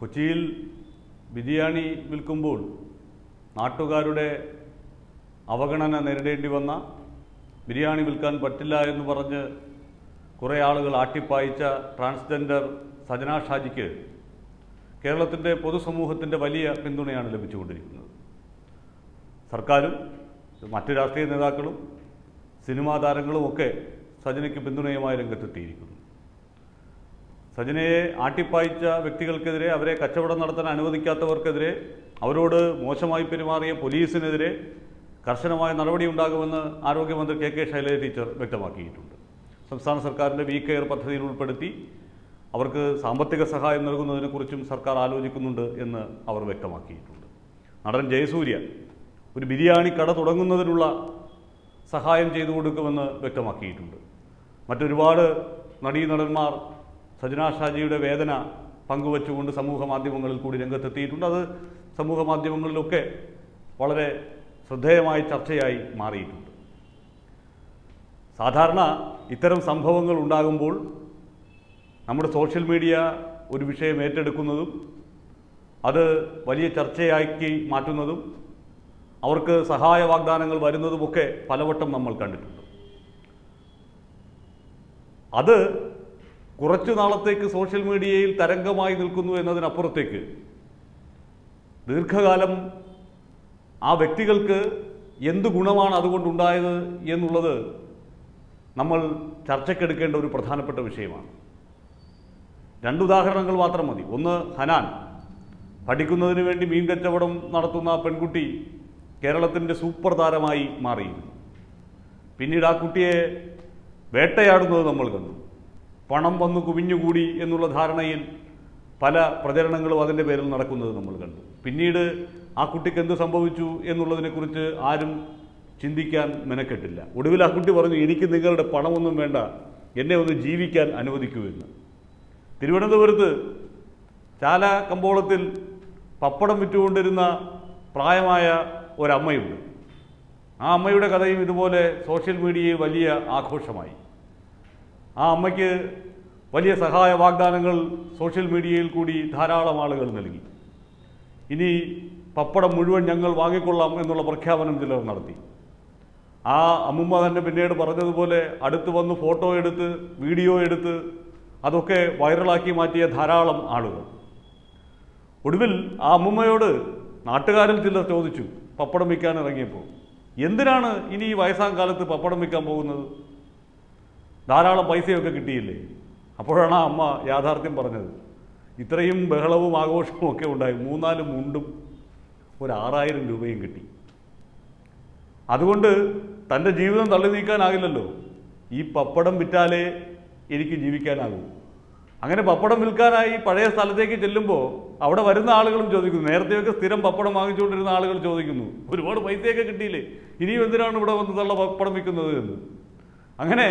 കൊച്ചിയിൽ ബിരിയാണി വിൽക്കുമ്പോൾ നാട്ടുകാരുടെ അവഗണന നേരിടേണ്ടി വന്ന ബിരിയാണി വിൽക്കാൻ പറ്റില്ല എന്ന് പറഞ്ഞ് കുറേ ആളുകൾ ആട്ടിപ്പായിച്ച ട്രാൻസ്ജെൻഡർ സജന ഷാജിക്ക് കേരളത്തിൻ്റെ പൊതുസമൂഹത്തിൻ്റെ വലിയ പിന്തുണയാണ് ലഭിച്ചുകൊണ്ടിരിക്കുന്നത് സർക്കാരും മറ്റ് രാഷ്ട്രീയ നേതാക്കളും സിനിമാ താരങ്ങളും ഒക്കെ സജനയ്ക്ക് പിന്തുണയുമായി രംഗത്തെത്തിയിരിക്കുന്നു സജനയെ ആട്ടിപ്പായിച്ച വ്യക്തികൾക്കെതിരെ അവരെ കച്ചവടം നടത്താൻ അനുവദിക്കാത്തവർക്കെതിരെ അവരോട് മോശമായി പെരുമാറിയ പോലീസിനെതിരെ കർശനമായ നടപടി ഉണ്ടാകുമെന്ന് ആരോഗ്യമന്ത്രി കെ കെ ശൈലജ ടീച്ചർ വ്യക്തമാക്കിയിട്ടുണ്ട് സംസ്ഥാന സർക്കാരിൻ്റെ വി കെയർ പദ്ധതിയിൽ ഉൾപ്പെടുത്തി അവർക്ക് സാമ്പത്തിക സഹായം നൽകുന്നതിനെക്കുറിച്ചും സർക്കാർ ആലോചിക്കുന്നുണ്ട് എന്ന് അവർ വ്യക്തമാക്കിയിട്ടുണ്ട് നടൻ ജയസൂര്യ ഒരു ബിരിയാണി കട തുടങ്ങുന്നതിനുള്ള സഹായം ചെയ്തു കൊടുക്കുമെന്ന് വ്യക്തമാക്കിയിട്ടുണ്ട് മറ്റൊരുപാട് നടീനടന്മാർ സജന ഷാജിയുടെ വേദന പങ്കുവച്ചുകൊണ്ട് സമൂഹ മാധ്യമങ്ങളിൽ കൂടി രംഗത്തെത്തിയിട്ടുണ്ട് അത് സമൂഹ മാധ്യമങ്ങളിലൊക്കെ വളരെ ശ്രദ്ധേയമായ ചർച്ചയായി മാറിയിട്ടുണ്ട് സാധാരണ ഇത്തരം സംഭവങ്ങൾ ഉണ്ടാകുമ്പോൾ നമ്മുടെ സോഷ്യൽ മീഡിയ ഒരു വിഷയം ഏറ്റെടുക്കുന്നതും അത് വലിയ ചർച്ചയാക്കി മാറ്റുന്നതും അവർക്ക് സഹായ വാഗ്ദാനങ്ങൾ വരുന്നതുമൊക്കെ പലവട്ടം നമ്മൾ കണ്ടിട്ടുണ്ട് അത് കുറച്ചു നാളത്തേക്ക് സോഷ്യൽ മീഡിയയിൽ തരംഗമായി നിൽക്കുന്നു എന്നതിനപ്പുറത്തേക്ക് ദീർഘകാലം ആ വ്യക്തികൾക്ക് എന്ത് ഗുണമാണ് അതുകൊണ്ടുണ്ടായത് എന്നുള്ളത് നമ്മൾ ചർച്ചയ്ക്കെടുക്കേണ്ട ഒരു പ്രധാനപ്പെട്ട വിഷയമാണ് രണ്ട് ഉദാഹരണങ്ങൾ മാത്രം മതി ഒന്ന് ഹനാൻ പഠിക്കുന്നതിന് വേണ്ടി മീൻ കച്ചവടം നടത്തുന്ന ആ പെൺകുട്ടി കേരളത്തിൻ്റെ സൂപ്പർ താരമായി മാറിയിരുന്നു പിന്നീട് ആ കുട്ടിയെ വേട്ടയാടുന്നത് നമ്മൾ കണ്ടു പണം വന്ന് കുവിഞ്ഞുകൂടി എന്നുള്ള ധാരണയിൽ പല പ്രചരണങ്ങളും അതിൻ്റെ പേരിൽ നടക്കുന്നത് നമ്മൾ കണ്ടു പിന്നീട് ആ കുട്ടിക്ക് എന്ത് സംഭവിച്ചു എന്നുള്ളതിനെക്കുറിച്ച് ആരും ചിന്തിക്കാൻ മെനക്കെട്ടില്ല ഒടുവിൽ ആ കുട്ടി പറഞ്ഞു എനിക്ക് നിങ്ങളുടെ പണമൊന്നും വേണ്ട എന്നെ ഒന്ന് ജീവിക്കാൻ അനുവദിക്കൂ എന്ന് തിരുവനന്തപുരത്ത് ചാല കമ്പോളത്തിൽ പപ്പടം വിറ്റുകൊണ്ടിരുന്ന പ്രായമായ ഒരമ്മയുണ്ട് ആ അമ്മയുടെ കഥയും ഇതുപോലെ സോഷ്യൽ മീഡിയയിൽ വലിയ ആഘോഷമായി ആ അമ്മയ്ക്ക് വലിയ സഹായ വാഗ്ദാനങ്ങൾ സോഷ്യൽ മീഡിയയിൽ കൂടി ധാരാളം ആളുകൾ നൽകി ഇനി പപ്പടം മുഴുവൻ ഞങ്ങൾ വാങ്ങിക്കൊള്ളാം എന്നുള്ള പ്രഖ്യാപനം ചിലർ നടത്തി ആ അമ്മുമ്മ തന്നെ പിന്നീട് പറഞ്ഞതുപോലെ അടുത്ത് വന്ന് ഫോട്ടോ എടുത്ത് വീഡിയോ എടുത്ത് അതൊക്കെ വൈറലാക്കി മാറ്റിയ ധാരാളം ആളുകൾ ഒടുവിൽ ആ അമ്മുമ്മയോട് നാട്ടുകാരിൽ ചിലർ ചോദിച്ചു പപ്പടം വിൽക്കാൻ ഇറങ്ങിയപ്പോൾ എന്തിനാണ് ഇനി ഈ വയസ്സാം കാലത്ത് പപ്പടം വിൽക്കാൻ പോകുന്നത് ധാരാളം പൈസയൊക്കെ കിട്ടിയില്ലേ അപ്പോഴാണ് ആ അമ്മ യാഥാർത്ഥ്യം പറഞ്ഞത് ഇത്രയും ബഹളവും ആഘോഷവും ഒക്കെ ഉണ്ടായി മൂന്നാല് മുണ്ടും ഒരു ആറായിരം രൂപയും കിട്ടി അതുകൊണ്ട് തൻ്റെ ജീവിതം തള്ളി നീക്കാനാകില്ലല്ലോ ഈ പപ്പടം വിറ്റാലേ എനിക്ക് ജീവിക്കാനാകൂ അങ്ങനെ പപ്പടം വിൽക്കാനായി പഴയ സ്ഥലത്തേക്ക് ചെല്ലുമ്പോൾ അവിടെ വരുന്ന ആളുകളും ചോദിക്കുന്നു നേരത്തെയൊക്കെ സ്ഥിരം പപ്പടം വാങ്ങിച്ചുകൊണ്ടിരുന്ന ആളുകൾ ചോദിക്കുന്നു ഒരുപാട് പൈസയൊക്കെ കിട്ടിയില്ലേ ഇനിയും എന്തിനാണ് ഇവിടെ വന്ന് തള്ള പപ്പടം വിൽക്കുന്നത് എന്ന് അങ്ങനെ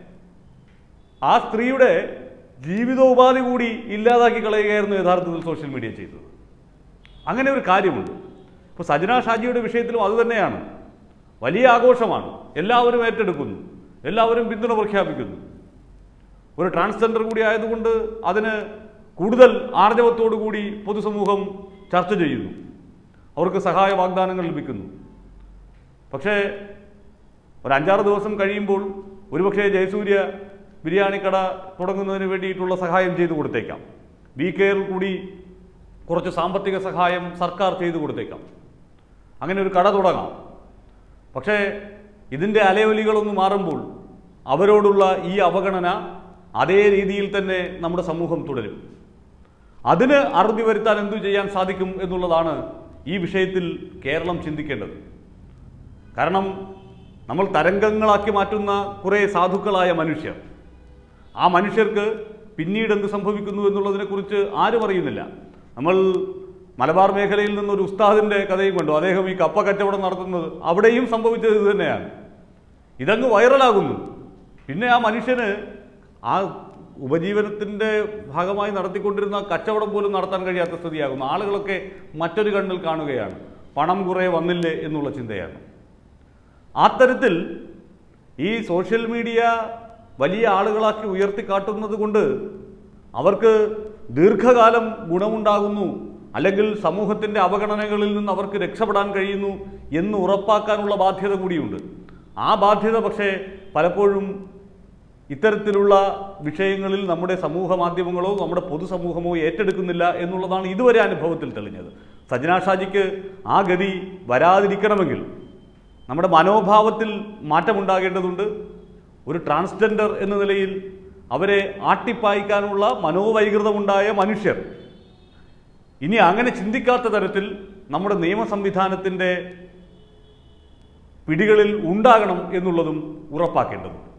ആ സ്ത്രീയുടെ ജീവിതോപാധി കൂടി ഇല്ലാതാക്കി കളയുകയായിരുന്നു യഥാർത്ഥത്തിൽ സോഷ്യൽ മീഡിയ ചെയ്തത് അങ്ങനെ ഒരു കാര്യമുണ്ട് ഇപ്പോൾ സജന ഷാജിയുടെ വിഷയത്തിലും അതുതന്നെയാണ് വലിയ ആഘോഷമാണ് എല്ലാവരും ഏറ്റെടുക്കുന്നു എല്ലാവരും പിന്തുണ പ്രഖ്യാപിക്കുന്നു ഒരു ട്രാൻസ്ജെൻഡർ കൂടി ആയതുകൊണ്ട് അതിന് കൂടുതൽ ആർജവത്തോടു കൂടി പൊതുസമൂഹം ചർച്ച ചെയ്യുന്നു അവർക്ക് സഹായ വാഗ്ദാനങ്ങൾ ലഭിക്കുന്നു പക്ഷേ ഒരു അഞ്ചാറ് ദിവസം കഴിയുമ്പോൾ ഒരുപക്ഷെ ജയസൂര്യ ബിരിയാണി കട തുടങ്ങുന്നതിന് വേണ്ടിയിട്ടുള്ള സഹായം ചെയ്തു കൊടുത്തേക്കാം വി കെയറിൽ കൂടി കുറച്ച് സാമ്പത്തിക സഹായം സർക്കാർ ചെയ്തു കൊടുത്തേക്കാം അങ്ങനെ ഒരു കട തുടങ്ങാം പക്ഷേ ഇതിൻ്റെ അലയൊലികളൊന്ന് മാറുമ്പോൾ അവരോടുള്ള ഈ അവഗണന അതേ രീതിയിൽ തന്നെ നമ്മുടെ സമൂഹം തുടരും അതിന് അറുതി വരുത്താൻ എന്തു ചെയ്യാൻ സാധിക്കും എന്നുള്ളതാണ് ഈ വിഷയത്തിൽ കേരളം ചിന്തിക്കേണ്ടത് കാരണം നമ്മൾ തരംഗങ്ങളാക്കി മാറ്റുന്ന കുറേ സാധുക്കളായ മനുഷ്യർ ആ മനുഷ്യർക്ക് പിന്നീട് എന്ത് സംഭവിക്കുന്നു എന്നുള്ളതിനെക്കുറിച്ച് ആരും അറിയുന്നില്ല നമ്മൾ മലബാർ മേഖലയിൽ നിന്നൊരു ഉസ്താദിൻ്റെ കഥയും കണ്ടു അദ്ദേഹം ഈ കപ്പ കച്ചവടം നടത്തുന്നത് അവിടെയും സംഭവിച്ചത് ഇത് തന്നെയാണ് ഇതങ്ങ് വൈറലാകുന്നു പിന്നെ ആ മനുഷ്യന് ആ ഉപജീവനത്തിൻ്റെ ഭാഗമായി നടത്തിക്കൊണ്ടിരുന്ന കച്ചവടം പോലും നടത്താൻ കഴിയാത്ത സ്ഥിതിയാകുന്നു ആളുകളൊക്കെ മറ്റൊരു കണ്ണിൽ കാണുകയാണ് പണം കുറേ വന്നില്ലേ എന്നുള്ള ചിന്തയാണ് ആ തരത്തിൽ ഈ സോഷ്യൽ മീഡിയ വലിയ ആളുകളാക്കി ഉയർത്തിക്കാട്ടുന്നത് കൊണ്ട് അവർക്ക് ദീർഘകാലം ഗുണമുണ്ടാകുന്നു അല്ലെങ്കിൽ സമൂഹത്തിൻ്റെ അവഗണനകളിൽ നിന്ന് അവർക്ക് രക്ഷപ്പെടാൻ കഴിയുന്നു എന്ന് ഉറപ്പാക്കാനുള്ള ബാധ്യത കൂടിയുണ്ട് ആ ബാധ്യത പക്ഷേ പലപ്പോഴും ഇത്തരത്തിലുള്ള വിഷയങ്ങളിൽ നമ്മുടെ സമൂഹ മാധ്യമങ്ങളോ നമ്മുടെ പൊതുസമൂഹമോ ഏറ്റെടുക്കുന്നില്ല എന്നുള്ളതാണ് ഇതുവരെ അനുഭവത്തിൽ തെളിഞ്ഞത് സജന ഷാജിക്ക് ആ ഗതി വരാതിരിക്കണമെങ്കിൽ നമ്മുടെ മനോഭാവത്തിൽ മാറ്റമുണ്ടാകേണ്ടതുണ്ട് ഒരു ട്രാൻസ്ജെൻഡർ എന്ന നിലയിൽ അവരെ ആട്ടിപ്പായിക്കാനുള്ള മനോവൈകൃതമുണ്ടായ മനുഷ്യർ ഇനി അങ്ങനെ ചിന്തിക്കാത്ത തരത്തിൽ നമ്മുടെ നിയമ സംവിധാനത്തിൻ്റെ പിടികളിൽ ഉണ്ടാകണം എന്നുള്ളതും ഉറപ്പാക്കേണ്ടതുണ്ട്